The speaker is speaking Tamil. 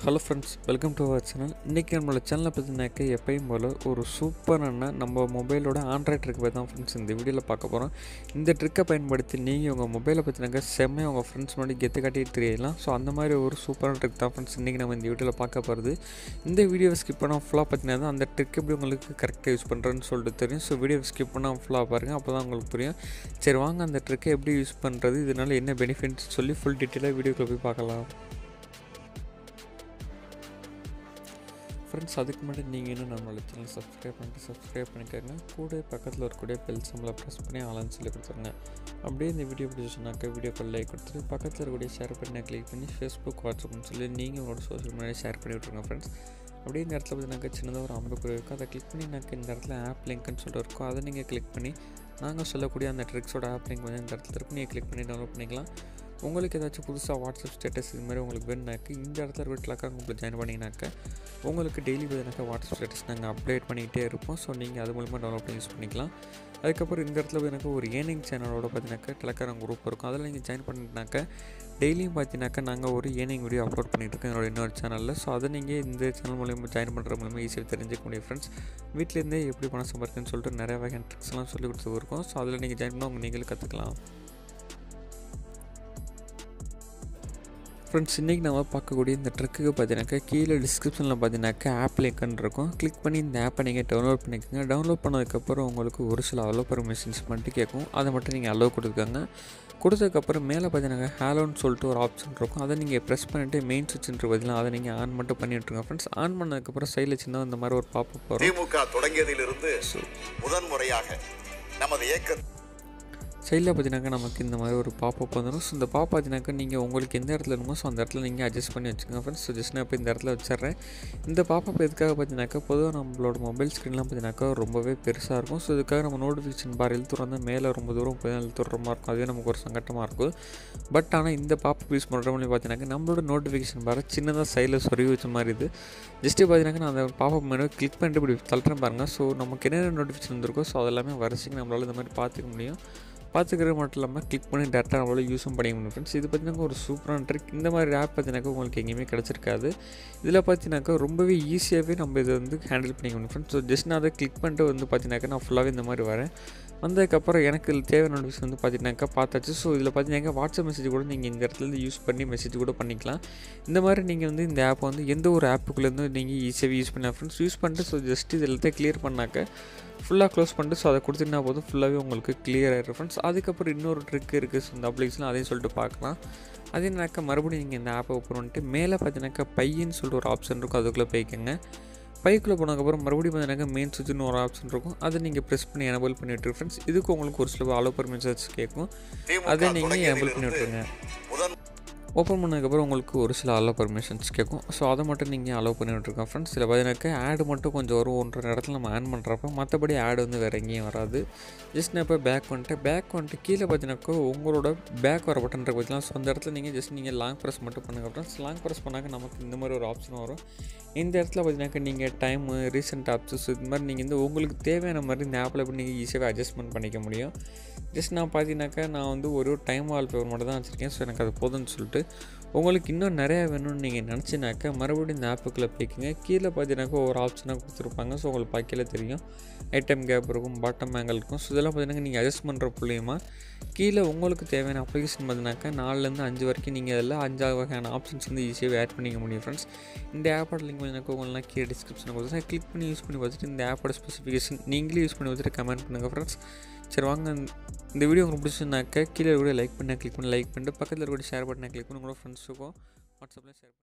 hello friends welcome to our channel இன்றைக்கி நம்மளோட சேனலை பார்த்தீங்கன்னாக்க எப்பயும் போல் ஒரு சூப்பரான நம்ம மொபைலோட ஆண்ட்ராய்ட் ட்ரிக் பற்றி தான் ஃப்ரெண்ட்ஸ் இந்த வீடியோவில் பார்க்க போகிறோம் இந்த ட்ரிக்கை பயன்படுத்தி நீங்கள் உங்கள் மொபைலை பார்த்தீங்கன்னாக்க செம்மையாக உங்கள் ஃப்ரெண்ட்ஸ் முன்னாடி கெத்து காட்டி தெரியலாம் ஸோ அந்த மாதிரி ஒரு சூப்பரான ட்ரிக் தான் ஃப்ரெண்ட்ஸ் இன்றைக்கி நம்ம இந்த வீடியோவில் பார்க்க போகிறது இந்த வீடியோவை ஸ்கிப் பண்ணால் ஃபுல்லாக பார்த்தீங்கன்னா தான் அந்த ட்ரிக் எப்படி உங்களுக்கு கரெக்டாக யூஸ் பண்ணுறேன்னு சொல்லிட்டு தெரியும் ஸோ வீடியோவை ஸ்கிப் பண்ணால் ஃபுல்லாக பாருங்கள் அப்போ தான் உங்களுக்கு புரியும் சரி வாங்க அந்த ட்ரிக்கை எப்படி யூஸ் பண்ணுறது இதனால் என்ன பெனிஃபிட்ஸ் சொல்லி ஃபுல் டீட்டெயிலாக வீடியோக்குள்ளே போய் பார்க்கலாம் ஃப்ரெண்ட்ஸ் அதுக்கு முன்னாடி நீங்கள் இன்னும் நம்மளோட சேனல் சப்ஸ்கிரைப் பண்ணிட்டு சப்ஸ்கிரைப் பண்ணிக்கோங்க கூட பக்கத்தில் இருக்கக்கூடிய பெல் சம்பளை ப்ரெஸ் பண்ணி ஆளான்னு சொல்லி கொடுத்துருங்க அப்படியே இந்த வீடியோ பிடிச்சிச்சுனாக்கா வீடியோக்கு லைக் கொடுத்துட்டு பக்கத்தில் இருக்கக்கூடிய ஷேர் பண்ணி கிளிக் பண்ணி ஃபேஸ்புக் வாட்ஸ்அப்னு சொல்லி நீங்கள் உங்களோட சோஷியல் மீடியா ஷேர் பண்ணி விட்ருங்க ஃப்ரெண்ட்ஸ் அப்படியே இந்த இடத்துல பார்த்தீங்கன்னாக்கா சின்னதாக ஒரு அம்புக்குறி இருக்கும் அதை கிளிக் பண்ணி எனக்கு இந்த இடத்துல ஆப் லிங்க்னு சொல்லிட்டு இருக்கும் அதை நீங்கள் கிளிக் பண்ணி நாங்கள் சொல்லக்கூடிய அந்த ட்ரிக்ஸோட ஆப் லிங்க் வந்து இந்த இடத்துல இருக்கும் நீங்கள் கிளிக் பண்ணி டவுன்லோட் பண்ணிக்கலாம் உங்களுக்கு ஏதாச்சும் புதுசாக வாட்ஸ்அப் ஸ்டேட்டஸ் இது மாதிரி உங்களுக்கு வேணுனாக்க இந்த இடத்துல இருக்கிற கிளக்காக உங்களுக்கு ஜாயின் பண்ணிங்கனாக்க உங்களுக்கு டெய்லி பார்த்தீங்கன்னாக்கா வாட்ஸ்அப் ஸ்டேட்டஸ் நாங்கள் அப்டேட் பண்ணிக்கிட்டே இருப்போம் ஸோ நீங்கள் அது மூலமாக டவுன்லோட் பண்ணி யூஸ் பண்ணிக்கலாம் அதுக்கப்புறம் இந்த இடத்துல எனக்கு ஒரு ஏர்னிங் சேனலோட பார்த்தீங்கன்னாக்கா டெலக்காரம் குரூப் இருக்கும் அதில் நீங்கள் ஜாயின் பண்ணிட்டுனாக்கா டெய்லியும் பார்த்தீங்கன்னாக்கா நாங்கள் ஒரு ஏர்னிங் வீடியோ அப்லோட் பண்ணிட்டு இருக்கோம் என்னோட இன்னொரு சேனலில் ஸோ அதை நீங்கள் இந்த சேனல் மூலியமாக ஜாயின் பண்ணுற மூலமாக ஈஸியாக தெரிஞ்சுக்க முடியும் ஃப்ரெண்ட்ஸ் வீட்டிலேருந்தே எப்படி பணம் சம்பாதிக்குன்னு சொல்லிட்டு நிறைய வகையான ட்ரிக்ஸ்லாம் சொல்லி கொடுத்து இருக்கும் ஸோ அதில் நீங்கள் ஜாயின் பண்ணால் உங்கள் நீங்களும் கற்றுக்கலாம் ஃப்ரெண்ட்ஸ் இன்றைக்கி நம்ம பார்க்கக்கூடிய இந்த ட்ரிக்குக்கு பார்த்தீங்கன்னாக்கா கீழே டிஸ்கிரிப்ஷனில் பார்த்தீங்கன்னாக்கா ஆப் லிங்க்னு இருக்கும் கிளிக் பண்ணி இந்த ஆப்பை நீங்கள் டவுன்லோட் பண்ணிக்கோங்க டவுன்லோட் பண்ணதுக்கப்புறம் உங்களுக்கு ஒரு சில அலோ பர்மிஷன்ஸ் மட்டும் கேட்கும் அதை மட்டும் நீங்கள் அலோவ் கொடுத்துக்கோங்க கொடுத்ததுக்கப்புறம் மேலே பார்த்தீங்கன்னா ஹேலோன்னு சொல்லிட்டு ஒரு ஆப்ஷன் இருக்கும் அதை நீங்கள் ப்ரெஸ் பண்ணிவிட்டு மெயின் சுவிட்சுன்ற பதிலாக அதை நீங்கள் ஆன் மட்டும் பண்ணி விட்ருங்க ஃப்ரெண்ட்ஸ் ஆன் பண்ணதுக்கப்புறம் சைடில் சின்ன இந்த மாதிரி ஒரு பாப்பப் வரும் திமுக தொடங்கியதிலிருந்து முதன்முறையாக நமது இயக்க சைடில் பார்த்தீங்கன்னாக்கா நமக்கு இந்த மாதிரி ஒரு பாப்பப் வந்துடும் ஸோ இந்த பாப் பார்த்தீங்கன்னாக்கா நீங்கள் உங்களுக்கு எந்த இடத்துல வேணுமோ ஸோ அந்த இடத்துல நீங்கள் அட்ஜஸ்ட் பண்ணி வச்சுக்கோங்க ஃப்ரெண்ட்ஸ் ஸோ ஜஸ்ட் நான் இப்போ இந்த இடத்துல வச்சிடுறேன் இந்த பாப்பப் எதுக்காக பார்த்தீங்கன்னாக்கா பொதுவாக நம்மளோட மொபைல் ஸ்க்ரீன்லாம் பார்த்தீங்கன்னாக்கா ரொம்பவே பெருசாக இருக்கும் ஸோ இதுக்காக நம்ம நோட்டிஃபிகேஷன் பார் இழுத்துறோம் வந்து மேலே ரொம்ப தூரம் போய் இழுத்துற மாதிரி இருக்கும் அதுவே நமக்கு ஒரு சங்கட்டமாக இருக்கும் பட் ஆனால் இந்த பாப்பப் யூஸ் பண்ணுற மூலியம் பார்த்தீங்கன்னாக்கா நம்மளோட நோட்டிஃபிகேஷன் பாரை சின்னதாக சைடில் சொருகி வச்ச மாதிரி இது ஜஸ்ட்டு பார்த்தீங்கன்னா நான் அந்த பாப்பப் மெனு கிளிக் பண்ணிட்டு இப்படி தள்ளுறேன் பாருங்கள் ஸோ நமக்கு என்னென்ன நோட்டிஃபிகேஷன் வந்திருக்கோ ஸோ அதெல்லாமே வரிசைக்கு நம்மளால் இந்த மாதிரி பார்த்துக்க முடியும் பார்த்துக்கிறது மட்டும் இல்லாமல் கிளிக் பண்ணி டேரெக்டாக நம்மளால் யூஸும் பண்ணிக்க முடியும் ஃப்ரெண்ட்ஸ் இது பார்த்தீங்கன்னா ஒரு சூப்பரான ட்ரிக் இந்த மாதிரி ஆப் பார்த்தீங்கன்னாக்கா உங்களுக்கு எங்கேயுமே கிடச்சிருக்காது இதில் பார்த்தீங்கன்னாக்கா ரொம்பவே ஈஸியாகவே நம்ம இதை வந்து ஹேண்டில் பண்ணிக்க முடியும் ஃப்ரெண்ட்ஸ் ஸோ ஜஸ்ட் நான் அதை கிளிக் பண்ணிட்டு வந்து பார்த்தீங்கன்னாக்கா நான் ஃபுல்லாகவே இந்த மாதிரி வரேன் வந்ததுக்கப்புறம் எனக்கு இதில் தேவையான நோட்டிஃபிகேஷன் வந்து பார்த்தீங்கன்னாக்கா பார்த்தாச்சு ஸோ இதில் பார்த்தீங்கன்னாக்கா வாட்ஸ்அப் மெசேஜ் கூட நீங்கள் இந்த இடத்துல யூஸ் பண்ணி மெசேஜ் கூட பண்ணிக்கலாம் இந்த மாதிரி நீங்கள் வந்து இந்த ஆப்பை வந்து எந்த ஒரு ஆப்புக்குள்ளேருந்து நீங்கள் ஈஸியாகவே யூஸ் பண்ணலாம் ஃப்ரெண்ட்ஸ் யூஸ் பண்ணிட்டு ஸோ ஜஸ்ட் இது எல்லாத்தையும் கிளியர் பண்ணாக்க ஃபுல்லாக க்ளோஸ் பண்ணிட்டு ஸோ அதை கொடுத்தீங்கன்னா போதும் ஃபுல்லாகவே உங்களுக்கு கிளியர் ஆகிடும் ஃப்ரெண்ட்ஸ் அதுக்கப்புறம் இன்னொரு ட்ரிக் இருக்குது ஸோ இந்த அப்ளிகேஷன் அதையும் சொல்லிட்டு பார்க்கலாம் அது என்னக்கா மறுபடியும் நீங்கள் இந்த ஆப்பை ஓப்பன் பண்ணிட்டு மேலே பார்த்தீங்கன்னாக்கா பையன்னு சொல்லிட்டு ஒரு ஆப்ஷன் இருக்கும் அதுக்குள்ளே போய்க்கோங்க பைக்குள்ளே போனதுக்கப்புறம் மறுபடியும் பார்த்தீங்கன்னா மெயின் சுவிட்சுன்னு ஒரு ஆப்ஷன் இருக்கும் அதை நீங்கள் ப்ரெஸ் பண்ணி எனபிள் பண்ணி விட்டுரு ஃப்ரெண்ட்ஸ் இதுக்கு உங்களுக்கு ஒரு சில அலோ பர்மிஷன்ஸ் கேட்கும் அதை நீங்கள் எனபிள் பண்ணி விட்ருங்க முதன் ஓப்பன் பண்ணதுக்கப்புறம் உங்களுக்கு ஒரு சில அலோ பர்மிஷன்ஸ் கேட்கும் ஸோ அதை மட்டும் நீங்கள் அலோவ் பண்ணி விட்ருக்கோம் ஃப்ரெண்ட்ஸ் இதில் பார்த்தீங்கன்னாக்கா ஆடு மட்டும் கொஞ்சம் வரும் ஒன்றரை இடத்துல நம்ம ஆன் பண்ணுறப்ப மற்றபடி ஆடு வந்து வேறு எங்கேயும் வராது ஜஸ்ட் நான் இப்போ பேக் வந்துட்டு பேக் வந்துட்டு கீழே பார்த்தீங்கன்னாக்கா உங்களோட பேக் வர பட்டன் இருக்கு பார்த்தீங்கன்னா ஸோ அந்த இடத்துல நீங்கள் ஜஸ்ட் நீங்கள் லாங் ப்ரெஸ் மட்டும் பண்ணுங்க ஃப்ரெண்ட்ஸ் லாங் ப்ரெஸ் பண்ணாக்க நமக்கு இந்த மாதிரி ஒரு ஆப்ஷன் வரும் இந்த இடத்துல பார்த்தீங்கன்னாக்கா நீங்கள் டைமு ரீசெண்ட் ஆப்ஸஸ் இது மாதிரி நீங்கள் வந்து உங்களுக்கு தேவையான மாதிரி இந்த ஆப்பில் போய் நீங்கள் ஈஸியாகவே அட்ஜஸ்ட்மெண்ட் பண்ணிக்க முடியும் ஜஸ்ட் நான் பார்த்தீங்கன்னாக்கா நான் வந்து ஒரு டைம் வால் பேப்பர் மட்டும் தான் வச்சுருக்கேன் ஸோ எனக்கு அது போதும்னு சொல்லிட்டு உங்களுக்கு இன்னும் நிறையா வேணும்னு நீங்கள் நினச்சினாக்கா மறுபடியும் இந்த ஆப்புக்குள்ளே போய்க்குங்க கீழே பார்த்தீங்கன்னாக்கா ஒரு ஆப்ஷனாக கொடுத்துருப்பாங்க ஸோ உங்களுக்கு பார்க்கல தெரியும் ஐட்டம் கேப் இருக்கும் பாட்டம் ஆங்கிள் இருக்கும் ஸோ இதெல்லாம் பார்த்தீங்கன்னா நீங்கள் அட்ஜஸ்ட் பண்ணுற மூலியமாக கீழே உங்களுக்கு தேவையான அப்ளிகேஷன் பார்த்தீங்கன்னாக்கா நாலுலேருந்து அஞ்சு வரைக்கும் நீங்கள் அதில் அஞ்சாறு வகையான ஆப்ஷன்ஸ் வந்து ஈஸியாக ஆட் பண்ணிக்க முடியும் ஃப்ரெண்ட்ஸ் இந்த ஆப்போட லிங்க் பார்த்தீங்கன்னா உங்களெலாம் கீழே டிஸ்கிரிப்ஷனில் கொடுத்து கிளிக் பண்ணி யூஸ் பண்ணி பார்த்துட்டு இந்த ஆப்போட ஸ்பெசிஃபிகேஷன் நீங்களே யூஸ் பண்ணி வச்சுட்டு கமெண்ட் பண்ணுங்கள் ஃப்ரெண்ட்ஸ் சரி வாங்க இந்த வீடியோ உங்களுக்கு பிடிச்சிருந்தாக்க கீழே கூட லைக் பண்ண கிளிக் பண்ணி லைக் பண்ணிட்டு பக்கத்தில் கூட ஷேர் பட்டனை கிளிக் பண்ணி உங்களோட ஃப்ரெண்ட்ஸுக்கும் வாட்ஸ்அப்பில் ஷேர் பண்ணி